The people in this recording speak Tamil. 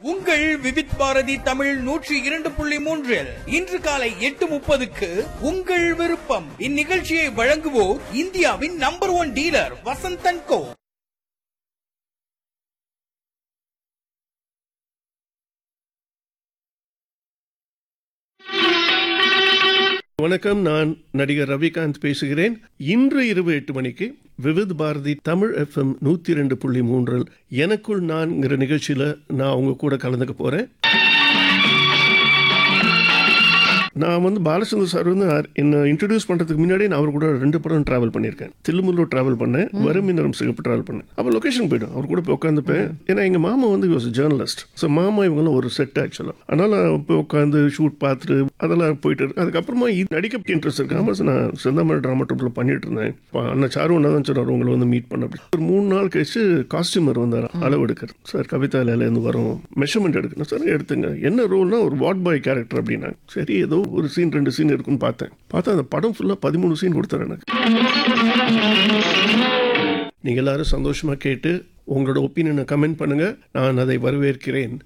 உங்கள் விவித் பாரதி தமிழ் நூற்றி இரண்டு புள்ளி மூன்றில் இன்று காலை எட்டு முப்பதுக்கு உங்கள் விருப்பம் இந்நிகழ்ச்சியை வழங்குவோர் இந்தியாவின் number one dealer Vasanthan co வணக்கம் நான் நடிகர் ரவிகாந்த் பேசுகிறேன் இன்று இரவு எட்டு மணிக்கு விவித் பாரதி தமிழ் எஃப்எம் நூற்றி ரெண்டு புள்ளி மூன்றில் எனக்குள் நான்ங்கிற நிகழ்ச்சியில் நான் உங்க கூட கலந்துக்க போகிறேன் நான் வந்து பாலச்சந்தர் சார் வந்து என்னை இன்ட்ரடியூஸ் பண்ணுறதுக்கு முன்னாடி நான் அவர் கூட ரெண்டு படம் ட்ராவல் பண்ணியிருக்கேன் தில்லுமுல்லூர் ட்ராவல் பண்ணேன் வறுமினரும் சிகப்பு ட்ராவல் பண்ணேன் அப்போ லொக்கேஷன் போய்டும் அவர் கூட போய் உட்காந்துப்பேன் ஏன்னா எங்கள் மாமா வந்து வாஸ் ஜேர்னலிஸ்ட் ஸோ மாமா இவங்கெல்லாம் ஒரு செட் ஆக்சுவலாக அதனால் போய் உட்காந்து ஷூட் பார்த்துட்டு அதெல்லாம் போயிட்டு இருக்கு அதுக்கப்புறமா இது நடிக்க இன்ட்ரெஸ்ட் இருக்கு ஆமாம் சார் நான் செந்தாமரை ட்ராமா ட்ரூப்பில் பண்ணிட்டு இருந்தேன் இப்போ அண்ணன் சாரு ஒன்றா தான் சொன்னார் உங்களை வந்து மீட் பண்ண அப்படி ஒரு மூணு நாள் கழிச்சு காஸ்டியூமர் வந்தார் அளவு எடுக்கிறார் சார் கவிதா இருந்து வரும் மெஷர்மெண்ட் எடுக்கணும் சார் எடுத்துங்க என்ன ரோல்னா ஒரு வார்ட் பாய் கேரக்டர் அப்படின்னா சரி ஏதோ ஒரு சீன் ரெண்டு சீன் இருக்குன்னு பார்த்தேன் பார்த்தா அந்த படம் ஃபுல்லாக பதிமூணு சீன் கொடுத்தாரு எனக்கு நீங்கள் எல்லாரும் சந்தோஷமாக கேட்டு உங்களோட ஒப்பீனியனை கமெண்ட் பண்ணுங்கள் நான் அதை வரவேற்கிறேன்